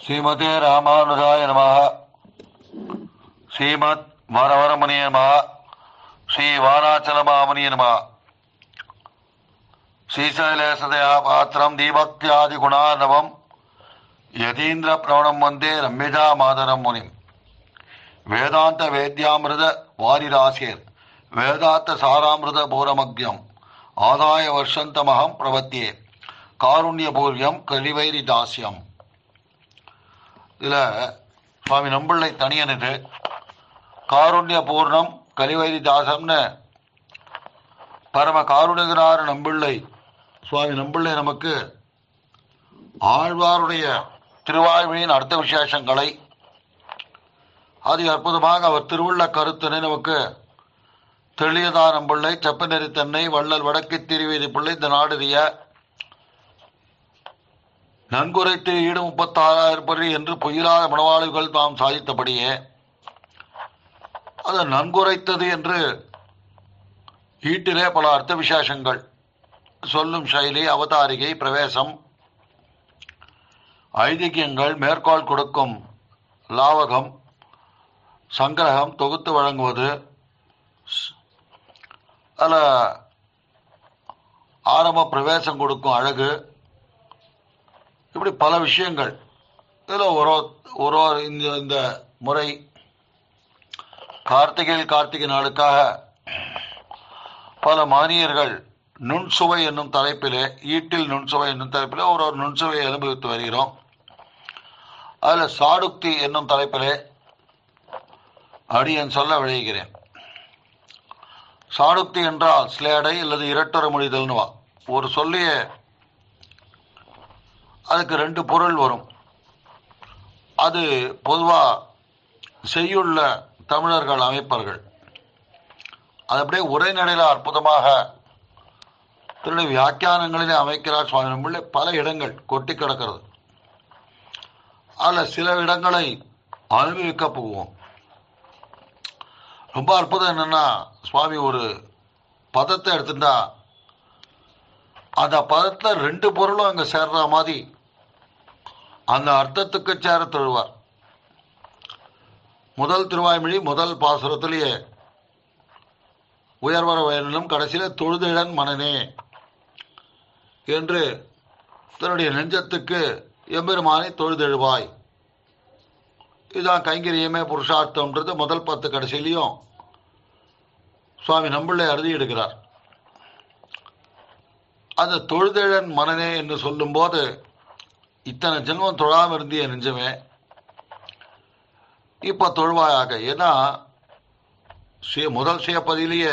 ஸ்ரீமதே ராமானுஜாய நம ஸ்ரீமத் வரவரமுனிய நம ஸ்ரீ வாராச்சலமாமுனிய நம ஸ்ரீசைலேசதயா பாத்திரம் தீபக்தியாதி குணார்ணவம் யதீந்திர பிரவணம் வந்தே ரம்யஜா மாதரம் முனிம் வேதாந்த வேத்யாமிருத வாரிராசியர் வேதாந்த சாராமிருத பூரமக்யம் ஆதாய வர்ஷந்தமகம் பிரபத்தியே காருண்யபூர்யம் கலிவைரி தாஸ்யம் இதில் சுவாமி நம்பிள்ளை தனியனுக்கு காருண்ய பூர்ணம் கலிவைரி தாசம்னு பரம காருணிகரான நம்பிள்ளை சுவாமி நம்பிள்ளை நமக்கு ஆழ்வாருடைய திருவாய்மொழியின் அர்த்த விசேஷங்களை அது அற்புதமாக அவர் திருவுள்ள கருத்தினை நமக்கு தெளியதா நம்பிள்ளை செப்பநெறி தன்னை வள்ளல் வடக்கு திருவேதி பிள்ளை இந்த நாடுறிய நன்குரைத்து ஈடு முப்பத்தாறாயிரம் படி என்று பொய்யிலாத மனவாளிகள் தாம் சாதித்தபடியே அது நன்குரைத்தது என்று ஈட்டிலே பல அர்த்த விசேஷங்கள் சொல்லும் சைலி அவதாரிகை பிரவேசம் ஐதிகியங்கள் மேற்கோள் கொடுக்கும் லாவகம் சங்கிரகம் தொகுத்து வழங்குவது அதில் ஆரம்ப பிரவேசம் கொடுக்கும் அழகு இப்படி பல விஷயங்கள் இதில் ஒரு ஒரு இந்த இந்த முறை கார்த்திகையில் கார்த்திகை நாளுக்காக பல மானியர்கள் நுண்சுவை என்னும் தலைப்பிலே ஈட்டில் நுண்சுவை என்னும் தலைப்பிலே ஒரு ஒரு நுண்சுவையை அனுபவித்து வருகிறோம் அதில் சாடுக்தி என்னும் தலைப்பிலே அடியன் சொல்ல விளைகிறேன் சாடுக்தி என்றால் ஸ்லேடை அல்லது இரட்டர மொழிதல்னுவா ஒரு சொல்லிய அதுக்கு ரெண்டு பொருள் வரும் அது பொதுவாக செய்யுள்ள தமிழர்கள் அமைப்பார்கள் அது அப்படியே உரைநடையில் அற்புதமாக தன்னுடைய வியாக்கியானங்களிலே அமைக்கிறார் சுவாமி நம்பிள்ளை பல இடங்கள் கொட்டி கிடக்கிறது அதில் சில இடங்களை அனுபவிக்க போவோம் ரொம்ப அற்புதம் என்னன்னா சுவாமி ஒரு பதத்தை எடுத்துட்டா அந்த பதத்தில் ரெண்டு பொருளும் அங்கே சேர்ற மாதிரி அந்த அர்த்தத்துக்கு சேர தழுவார் முதல் திருவாய்மொழி முதல் பாசுரத்திலேயே உயர்வர வயலிலும் கடைசியில் தொழுதிழன் மனனே என்று தன்னுடைய நெஞ்சத்துக்கு எம்பெருமானை தொழுதெழுவாய் இதுதான் கைங்கரியமே புருஷார்த்தம்ன்றது முதல் பத்து கடைசியிலையும் சுவாமி நம்பிள்ளை அறுதி எடுக்கிறார் அந்த தொழுதழன் மனனே என்று சொல்லும்போது இத்தனை ஜென்மம் தொழாம இருந்திய நெஞ்சமே இப்ப தொழுவாயாக ஏன்னா சுய முதல் சுயப்பதிலேயே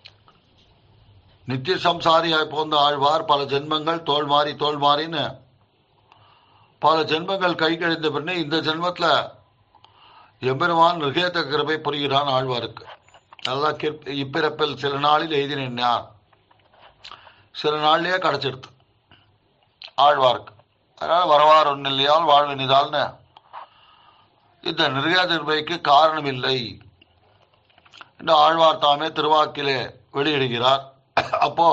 நித்திய சம்சாரியாய் போந்த ஆழ்வார் பல ஜென்மங்கள் தோல் மாறி தோல் மாறின்னு பல ஜென்மங்கள் கை கழிந்த பின்னே இந்த ஜென்மத்தில் எம்பெருமான் நிருகேத கிருபை புரிகிறான் ஆழ்வாருக்கு அதுதான் கிருப் இப்பிறப்பில் சில நாளில் எழுதினேன் நான் சில நாள்லயே கிடச்சிடுது ஆழ்வாருக்கு அதனால் வரவாறு ஒன்று இல்லையால் வாழ்வு நிதால்னு இந்த நிர்கேத கிருபைக்கு காரணம் இல்லை என்று ஆழ்வார் தாமே திருவாக்கிலே வெளியிடுகிறார் அப்போ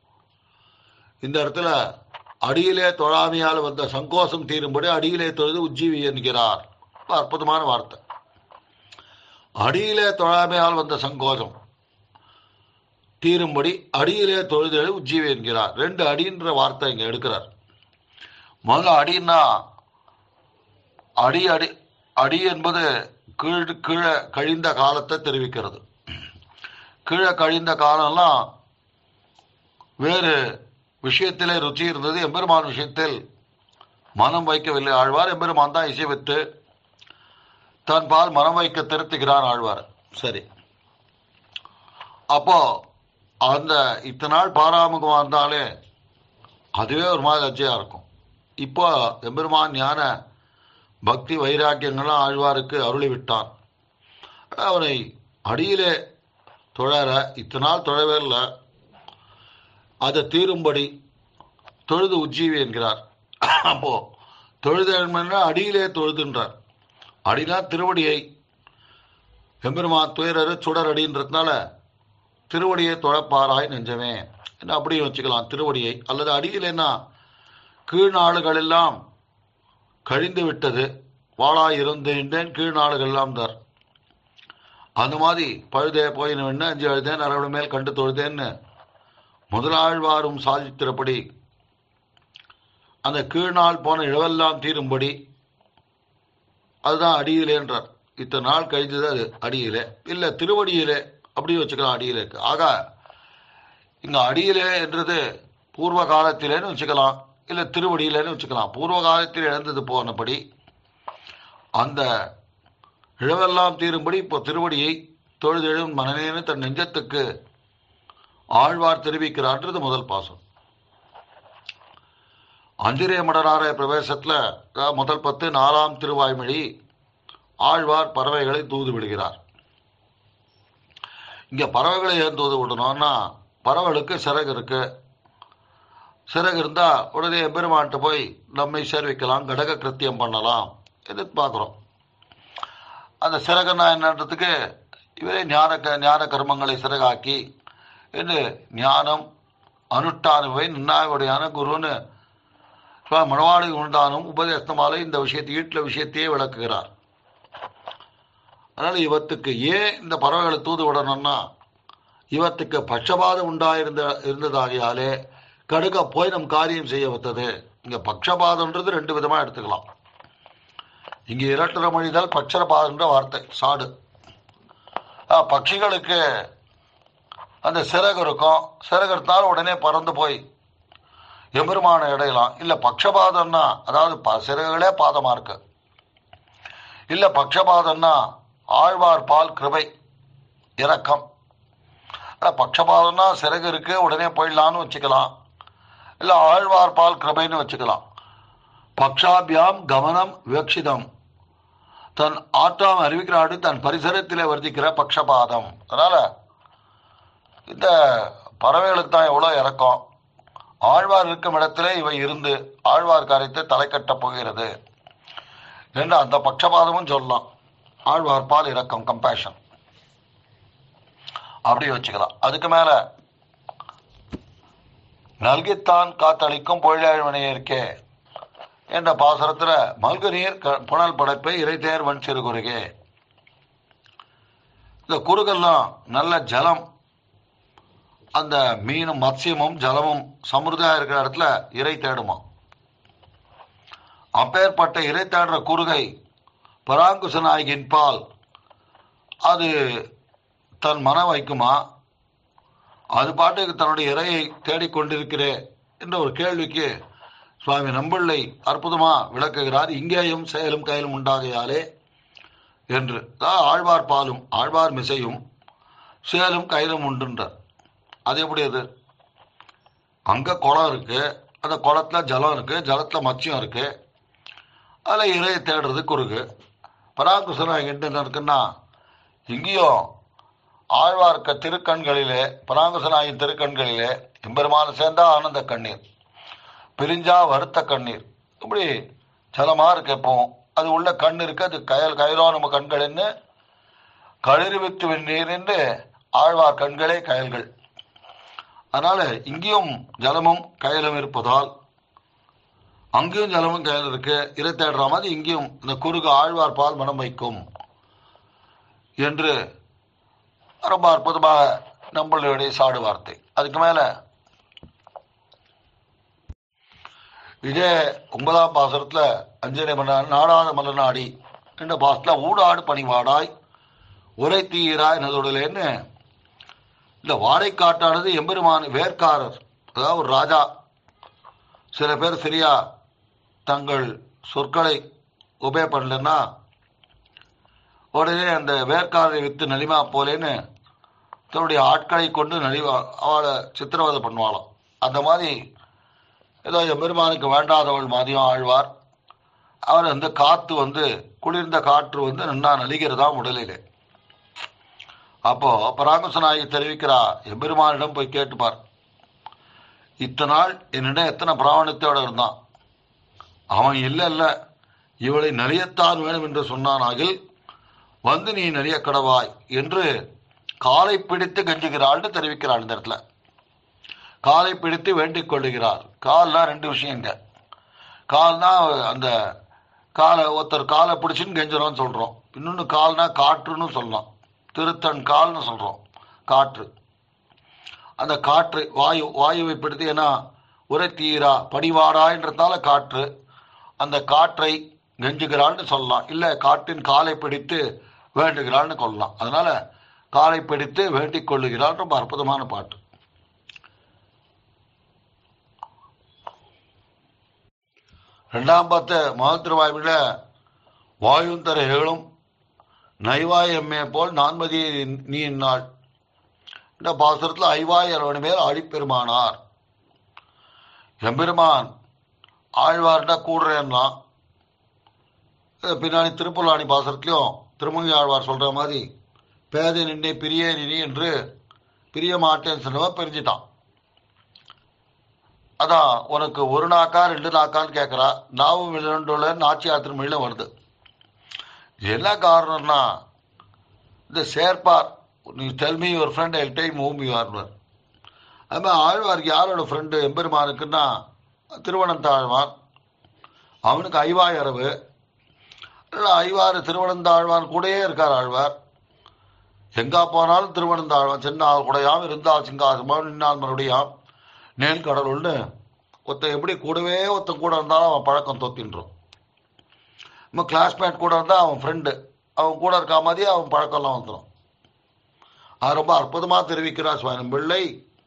இந்த இடத்துல அடியிலே தொழாமையால் வந்த சங்கோஷம் தீரும்படி அடியிலே தொழுது உஜ்ஜீவி என்கிறார் அற்புதமான வார்த்தை அடியிலே தொழாமையால் வந்த சங்கோஷம் தீரும்படி அடியிலே தொழுது உஜ்ஜீவி என்கிறார் ரெண்டு அடின்ற வார்த்தை இங்க எடுக்கிறார் முதல்ல அடின்னா அடி அடி அடி என்பது கீழ் கீழே கழிந்த காலத்தை தெரிவிக்கிறது கீழே கழிந்த காலம்லாம் வேறு விஷயத்திலே ருச்சி இருந்தது எம்பெருமான் விஷயத்தில் மனம் வைக்கவில்லை ஆழ்வார் எம்பெருமான் தான் இசைவித்து தன் பால் மனம் வைக்க திருத்துகிறான் ஆழ்வார் சரி அப்போ அந்த இத்தனை நாள் பாராமுகமாக இருந்தாலே அதுவே ஒரு மாதிரி லஜ்ஜையாக இருக்கும் இப்போ எம்பெருமான் ஞான பக்தி வைராக்கியங்கள்லாம் ஆழ்வாருக்கு அருளி விட்டான் அவனை அடியிலே தொழற இத்தனை நாள் தொழவே இல்லை அதை தீரும்படி தொழுது உஜ்ஜீவி என்கிறார் அப்போ தொழுது அடியிலே தொழுதுன்றார் அடினா திருவடியை எம்பெருமா துயரரு சுடர் அடின்றதுனால திருவடியை தொழப்பாராய் நெஞ்சமே என்ன அப்படியும் வச்சுக்கலாம் திருவடியை அல்லது அடியிலேன்னா கீழ்நாடுகள் எல்லாம் கழிந்து விட்டது வாளாய் இருந்தேன் கீழ் நாடுகள் எல்லாம் தர் அந்த மாதிரி பழுதே போயின்னு அஞ்சு அழுதேன் அரவணை மேல் கண்டு தொழுதேன்னு முதலாழ்வாரும் சாதித்திரப்படி அந்த கீழ்நாள் போன இழவெல்லாம் தீரும்படி அதுதான் அடியிலே என்றார் இத்தனை நாள் கழிஞ்சது அது அடியிலே இல்லை திருவடியிலே அப்படி வச்சுக்கலாம் அடியிலே ஆக இங்க அடியிலே என்றது பூர்வ காலத்திலேன்னு வச்சுக்கலாம் இல்லை திருவடியிலேன்னு வச்சுக்கலாம் பூர்வ காலத்தில் இழந்தது போனபடி அந்த இழவெல்லாம் தீரும்படி இப்போ திருவடியை தொழுதெழும் மனநேன்னு தன் நெஞ்சத்துக்கு ஆழ்வார் தெரிவிக்கிறான்றது முதல் பாசம் அஞ்சிரே மடரார பிரவேசத்துல அதாவது முதல் பத்து நாலாம் திருவாய்மொழி ஆழ்வார் பறவைகளை தூது விடுகிறார் இங்க பறவைகளை ஏன் தூது விடணும்னா பறவைகளுக்கு சிறகு இருக்கு சிறகு இருந்தா உடனே எம்பெருமான்ட்டு போய் நம்மை சேர்விக்கலாம் கடக கிருத்தியம் பண்ணலாம் என்று பார்க்குறோம் அந்த சிறகுன்னா என்னன்றதுக்கு இவரே ஞான க- ஞான கர்மங்களை சிறகாக்கி என்று ஞானம் அனுஷ்டானுவை நின்னாயுடையான குருன்னு சுவாமி மணவாளி உண்டானும் உபதேசமாலை இந்த விஷயத்தை ஈட்டில் விஷயத்தையே விளக்குகிறார் அதனால இவத்துக்கு ஏன் இந்த பறவைகளை தூது விடணும்னா இவத்துக்கு பட்சபாதம் உண்டாயிருந்த இருந்ததாகையாலே கடுக போய் நம் காரியம் செய்ய வைத்தது இங்க பட்சபாதம்ன்றது ரெண்டு விதமா எடுத்துக்கலாம் இங்க இரட்டர மொழிதல் பட்சபாதம்ன்ற வார்த்தை சாடு ஆ, பட்சிகளுக்கு அந்த சிறகு இருக்கும் சிறகு இருந்தாலும் உடனே பறந்து போய் எம்பெருமான இடையலாம் இல்ல பட்சபாதம்னா அதாவது ப- சிறகுகளே பாதமா இருக்கு இல்ல பட்சபாதம்னா ஆழ்வார் பால் கிருபை இரக்கம் ஆனா பட்சபாதம்னா சிறகு இருக்கு உடனே போயிடலாம்னு வச்சுக்கலாம் இல்ல ஆழ்வார் பால் கிருபைன்னு வச்சுக்கலாம் பக்ஷாபியாம் கவனம் விவக்ஷிதம் தன் ஆற்றாம் அறிவிக்கிறாடு தன் பரிசரத்திலே வர்த்திக்கிற பக்ஷபாதம் அதனால இந்த பறவைகளுக்கு தான் எவ்வளோ இறக்கம் ஆழ்வார் இருக்கும் இடத்திலே இவை இருந்து ஆழ்வார் காரியத்தை தலை கட்டப் போகிறது என்று அந்த பட்சபாதமும் சொல்லலாம் ஆழ்வார் பால் இரக்கம் கம்பேஷன் அப்படி வச்சுக்கலாம் அதுக்கு மேல நல்கித்தான் காத்தளிக்கும் பொழிலாழ்வனையர்க்கே என்ற பாசுரத்துல மல்கு நீர் க- புனல் படைப்பை இறைத்தேர் வன் சிறு குறுகே இந்த குறுகெல்லாம் நல்ல ஜலம் அந்த மீனும் மத்சியமும் ஜலமும் சமிருதா இருக்கிற இடத்துல இறை தேடுமா அப்பேற்பட்ட இறை தேடுற குறுகை பராங்குச நாயகின் பால் அது தன் மனம் வைக்குமா அது பாட்டுக்கு தன்னுடைய இறையை தேடிக்கொண்டிருக்கிறே என்ற ஒரு கேள்விக்கு சுவாமி நம்பிள்ளை அற்புதமா விளக்குகிறார் இங்கேயும் செயலும் கையிலும் உண்டாகையாலே என்று அதாவது ஆழ்வார் பாலும் ஆழ்வார் மிசையும் சேலும் கையிலும் உண்டுன்றார் அது எப்படி அது அங்க குளம் இருக்கு அந்த குளத்துல ஜலம் இருக்கு ஜலத்துல மச்சியம் இருக்கு அதுல இறையை தேடுறது குறுகு பராங்குசனம் எங்கிட்ட என்ன இருக்குன்னா இங்கேயும் ஆழ்வார்க்க திருக்கண்களிலே பராங்குசனாயின் திருக்கண்களிலே எம்பெருமான சேர்ந்தா ஆனந்த கண்ணீர் பிரிஞ்சா வருத்த கண்ணீர் இப்படி ஜலமா இருக்கு எப்பவும் அது உள்ள கண் இருக்கு அது கயல் கயலோ நம்ம கண்கள்னு களிர்வித்து வெந்நீர் என்று ஆழ்வார் கண்களே கயல்கள் அதனால இங்கேயும் ஜலமும் கயலும் இருப்பதால் அங்கேயும் ஜலமும் கயல் இருக்கு இறை தேடுற மாதிரி இங்கேயும் இந்த குறுகு ஆழ்வார் பால் மனம் வைக்கும் என்று ரொம்ப அற்புதமாக நம்மளுடைய சாடு வார்த்தை அதுக்கு மேல இதே ஒன்பதாம் பாசுரத்துல அஞ்சனை மன்ன நாடாத மலநாடி என்ற பாசத்துல ஊடாடு பணிவாடாய் உரை தீராய் நதுடலேன்னு இந்த வாடைக்காட்டானது எம்பெருமான் வேர்க்காரர் அதாவது ஒரு ராஜா சில பேர் சரியா தங்கள் சொற்களை உபே பண்ணலன்னா உடனே அந்த வேர்க்காரரை வித்து நலிமா போலேன்னு தன்னுடைய ஆட்களை கொண்டு நலிவா அவளை சித்திரவதை பண்ணுவாளாம் அந்த மாதிரி ஏதோ எம்பெருமானுக்கு வேண்டாதவள் மாதிரியும் ஆழ்வார் அவர் அந்த காத்து வந்து குளிர்ந்த காற்று வந்து நன்னா நலிகிறதாம் உடலிலே அப்போ பராமசனாகி தெரிவிக்கிறா எம்பெருமானிடம் போய் கேட்டுப்பார் இத்தனை நாள் என்னிடம் எத்தனை பிராமணத்தோட இருந்தான் அவன் இல்லை இல்லை இவளை நலியத்தான் வேணும் என்று சொன்னானாகில் வந்து நீ நலிய கடவாய் என்று காலை பிடித்து கஞ்சுகிறாள்னு தெரிவிக்கிறாள் இந்த இடத்துல காலை பிடித்து வேண்டிக் கொள்ளுகிறார் கால்னா ரெண்டு விஷயங்க கால்னா அந்த காலை ஒருத்தர் காலை பிடிச்சின்னு கெஞ்சிரோம்னு சொல்கிறோம் இன்னொன்று கால்னா காற்றுன்னு சொல்லலாம் திருத்தன் கால்னு சொல்கிறோம் காற்று அந்த காற்று வாயு வாயுவை பிடித்து ஏன்னா உரை தீரா படிவாடான்றதால காற்று அந்த காற்றை கெஞ்சுகிறாள்னு சொல்லலாம் இல்லை காற்றின் காலை பிடித்து வேண்டுகிறாள்னு கொள்ளலாம் அதனால காலை பிடித்து வேண்டிக் கொள்ளுகிறாள் ரொம்ப அற்புதமான பாட்டு ரெண்டாம் பத்து மகத்திருவாய்வில் வாயுந்தரைகளும் நைவாய் எம்மே போல் நான்மதி நீ நாள் இந்த பாசுரத்தில் ஐவாய் அரவணி மேல் ஆழிப்பெருமானார் எம்பெருமான் ஆழ்வார்கிட்ட கூடுறேன்னா பின்னாடி திருப்புலாணி பாசுரத்துலையும் திருமங்கி ஆழ்வார் சொல்ற மாதிரி பேதை நின்னே பிரியே நினி என்று பிரிய மாட்டேன்னு சொன்னவன் பிரிஞ்சிட்டான் அதான் உனக்கு ஒரு நாக்கா ரெண்டு நாக்கான்னு கேட்குறா நாவும் இரண்டுல நாச்சியார் திருமொழியில வருது இது என்ன காரணம்னா இந்த சேர்ப்பார் நீ tell me your friend I time home you are அது மாதிரி ஆழ்வாருக்கு யாரோட ஃப்ரெண்டு எம்பெருமானுக்குன்னா திருவனந்தாழ்வான் அவனுக்கு ஐவாய் அரவு ஐவாறு திருவனந்தாழ்வான் கூடயே இருக்கார் ஆழ்வார் எங்கா போனாலும் திருவனந்தாழ்வான் சின்ன கூடையாம் இருந்தால் சிங்காசமாம் நின்னால் மறுபடியாம் நேல் கடவுள்னு ஒருத்தன் எப்படி கூடவே ஒருத்தன் கூட இருந்தாலும் அவன் பழக்கம் தொத்தின்றோம் நம்ம கிளாஸ்மேட் கூட இருந்தால் அவன் ஃப்ரெண்டு அவன் கூட இருக்கா மாதிரி அவன் பழக்கம்லாம் வந்துடும் அது ரொம்ப அற்புதமாக தெரிவிக்கிறார் சுவாமி பிள்ளை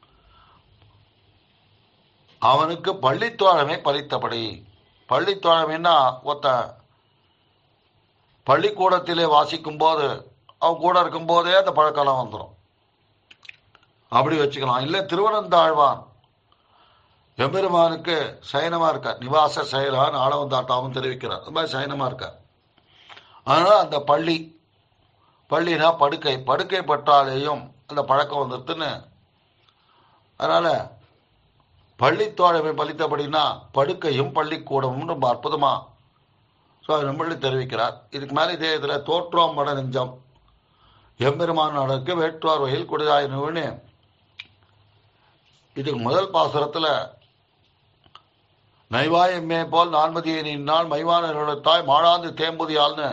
அவனுக்கு பள்ளித்தோழமை பலித்தபடி பள்ளித்தோழமைன்னா ஒருத்த பள்ளிக்கூடத்திலே வாசிக்கும் போது அவன் கூட இருக்கும் போதே அந்த பழக்கம்லாம் வந்துடும் அப்படி வச்சுக்கலாம் இல்லை திருவனந்தாழ்வான் எம்பெருமானுக்கு சயனமா இருக்கார் நிவாச செயலான் ஆளவந்தாட்டாவும் தெரிவிக்கிறார் அது மாதிரி சயனமா இருக்கார் அதனால அந்த பள்ளி பள்ளினா படுக்கை படுக்கை பற்றாலேயும் அந்த பழக்கம் வந்துருதுன்னு அதனால பள்ளித்தோழமை பலித்தபடினா படுக்கையும் பள்ளிக்கூடமும் ரொம்ப அற்புதமா ஸோ நம்மளி தெரிவிக்கிறார் இதுக்கு மேலே இதே இதில் தோற்றோம் மட நெஞ்சம் எம்பெருமான் நடக்கு வேட்டுவார் வகையில் குடிதாயினுன்னு இதுக்கு முதல் பாசுரத்தில் நைவாயம்மே போல் நான்மதியை நின்னால் மைவான நிலத்தாய் மாழாந்து தேம்புதியால்னு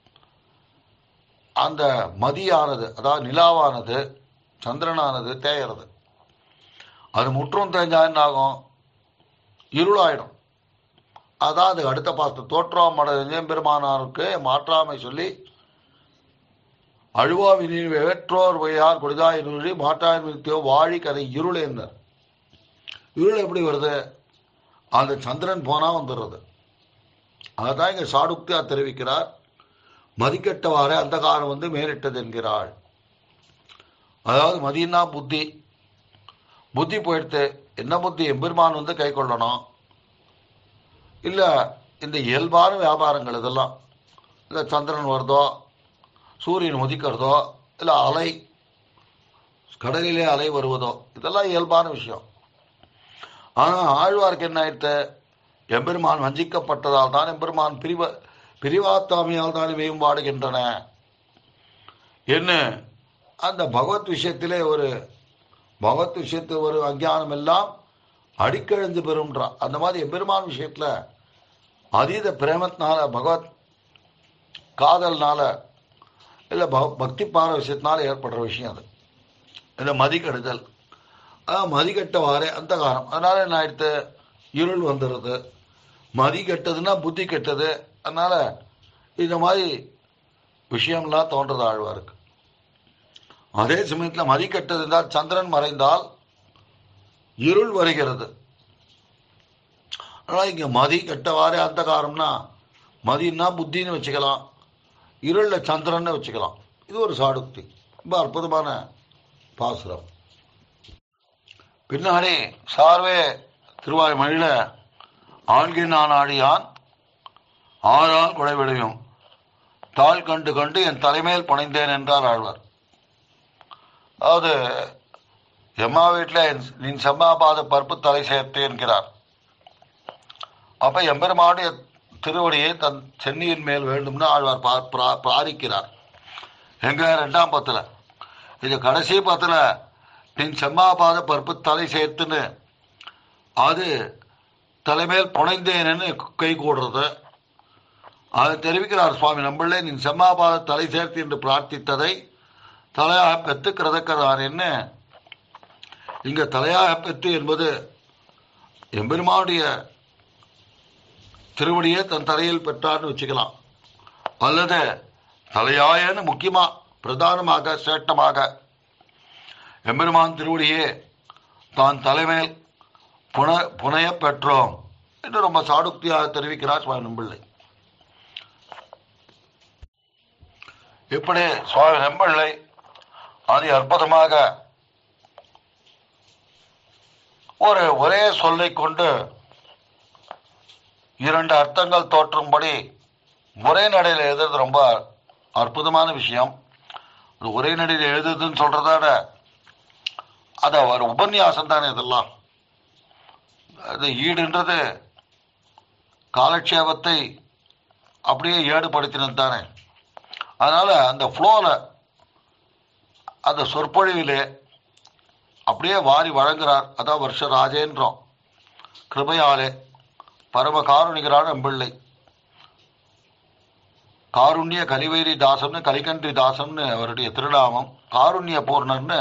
அந்த மதியானது அதாவது நிலாவானது சந்திரனானது தேயறது அது முற்றும் தேஞ்சா என்ன ஆகும் இருளாயிடும் அதான் அது அடுத்த பாசத்து தோற்றம் மட பெருமானாருக்கு மாற்றாமை சொல்லி அழுவாவினில் வேற்றோர் வையார் கொடுதாய் நூறி மாட்டாய் மித்தியோ வாழி கதை இருளேந்தார் இருள் எப்படி வருது அந்த சந்திரன் போனா வந்துடுறது அதுதான் இங்க சாடுக்தியா தெரிவிக்கிறார் மதிக்கட்டவாறு அந்த காலம் வந்து மேலிட்டது என்கிறாள் அதாவது மதியன்னா புத்தி புத்தி போயிடுத்து என்ன புத்தி எம்பெருமான் வந்து கை கொள்ளணும் இல்லை இந்த இயல்பான வியாபாரங்கள் இதெல்லாம் இல்லை சந்திரன் வருதோ சூரியன் உதிக்கிறதோ இல்லை அலை கடலிலே அலை வருவதோ இதெல்லாம் இயல்பான விஷயம் ஆனால் ஆழ்வார்க்கு என்ன ஆயிடுத்து எம்பெருமான் வஞ்சிக்கப்பட்டதால் தான் எம்பெருமான் பிரிவ பிரிவாத்தாமியால் தான் இவையும் பாடுகின்றன என்ன அந்த பகவத் விஷயத்திலே ஒரு பகவத் விஷயத்து ஒரு அஞ்ஞானம் எல்லாம் அடிக்கழிந்து பெறும்ன்றான் அந்த மாதிரி எம்பெருமான் விஷயத்துல அதீத பிரேமத்தினால பகவத் காதல்னால இல்லை பக்தி பார விஷயத்தினால ஏற்படுற விஷயம் அது இந்த மதிக்கெடுதல் மதிக்கட்டவாறே அந்த காரம் அதனால என்ன ஆயிடுத்து இருள் வந்துடுது மதி கெட்டதுன்னா புத்தி கெட்டது அதனால இந்த மாதிரி விஷயம்லாம் தோன்றது ஆழ்வாருக்கு அதே சமயத்தில் மதி கெட்டது இருந்தால் சந்திரன் மறைந்தால் இருள் வருகிறது ஆனால் இங்கே மதி கெட்டவாறே அந்த காரம்னா மதின்னா புத்தின்னு வச்சுக்கலாம் இருளில் சந்திரன்னு வச்சுக்கலாம் இது ஒரு சாடுக்தி ரொம்ப அற்புதமான பாசுரம் பின்னாடி சார்வே திருவாய் மழில ஆண்கினான் ஆடியான் ஆறால் குடைவிடையும் தாள் கண்டு கண்டு என் தலைமையில் பணிந்தேன் என்றார் ஆழ்வார் அதாவது எம்மா வீட்டில் நின் செம்மாபாத பருப்பு தலை சேர்த்து என்கிறார் அப்ப எம்பெருமானுடைய திருவடியை தன் சென்னியின் மேல் வேண்டும்னு ஆழ்வார் பிராரிக்கிறார் எங்க ரெண்டாம் பத்துல இது கடைசி பத்துல நின் செம்மாபாத பருப்பு தலை சேர்த்துன்னு அது தலைமேல் புனைந்தேன்னு கை கூடுறது அதை தெரிவிக்கிறார் சுவாமி நம்பிள்ளை நின் செம்மாபாத தலை சேர்த்து என்று பிரார்த்தித்ததை தலையாக பெத்து கிரதக்கதார் என்ன இங்க தலையாக பெத்து என்பது எம்பெருமானுடைய திருவடியே தன் தலையில் பெற்றார்னு வச்சுக்கலாம் அல்லது தலையாயன்னு முக்கியமா பிரதானமாக சேட்டமாக எம்பெருமான் திருவடியே தான் தலைமையில் புன புனைய பெற்றோம் என்று ரொம்ப சாடுக்தியாக தெரிவிக்கிறார் சுவாமி நம்பிள்ளை இப்படி சுவாமி நம்பிள்ளை அதி அற்புதமாக ஒரு ஒரே சொல்லை கொண்டு இரண்டு அர்த்தங்கள் தோற்றும்படி ஒரே நடையில் எழுதுறது ரொம்ப அற்புதமான விஷயம் அது ஒரே நடையில் எழுதுதுன்னு சொல்றதாட அது ஒரு உபன்யாசம் தானே இதெல்லாம் அது ஈடுன்றது காலட்சேபத்தை அப்படியே ஏடுபடுத்தினது தானே அதனால அந்த ஃப்ளோல அந்த சொற்பொழிவிலே அப்படியே வாரி வழங்குறார் அதான் வருஷ ராஜேந்திரம் கிருபையாலே பரம காருணிகரான அம்பிள்ளை காருண்ய கலிவைரி தாசம்னு கலிகன்றி தாசம்னு அவருடைய திருநாமம் காருண்ய பூர்ணர்னு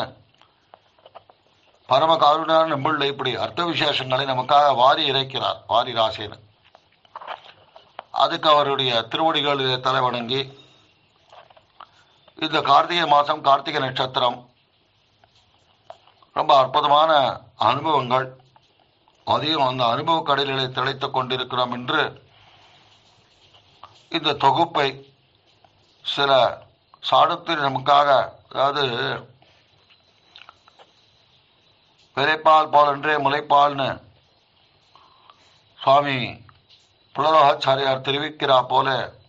பரம காருணியான நம்பிள்ளை இப்படி அர்த்த விசேஷங்களை நமக்காக வாரி இறைக்கிறார் வாரி ராசேனு அதுக்கு அவருடைய திருவடிகளிலே தலை வணங்கி இந்த கார்த்திகை மாதம் கார்த்திகை நட்சத்திரம் ரொம்ப அற்புதமான அனுபவங்கள் அதையும் அந்த அனுபவ கடலிலே திளைத்துக் கொண்டிருக்கிறோம் என்று இந்த தொகுப்பை சில சாடத்தில் நமக்காக அதாவது விரைப்பால் போலன்றே முளைப்பால்னு சுவாமி புலரோகாச்சாரியார் தெரிவிக்கிறா போல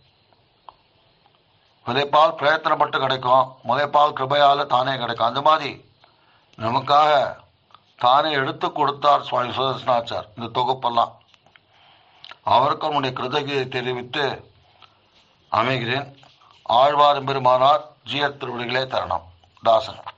விளைப்பால் பிரயத்தனப்பட்டு கிடைக்கும் முளைப்பால் கிருபையால தானே கிடைக்கும் அந்த மாதிரி நமக்காக தானே எடுத்து கொடுத்தார் சுவாமி சுதர்சனாச்சார் இந்த தொகுப்பெல்லாம் அவருக்கு அவனுடைய கிருதகியை தெரிவித்து அமைகிறேன் ஆழ்வார் பெருமானார் ஜியர் திருவடிகளே தரணம் தாசன்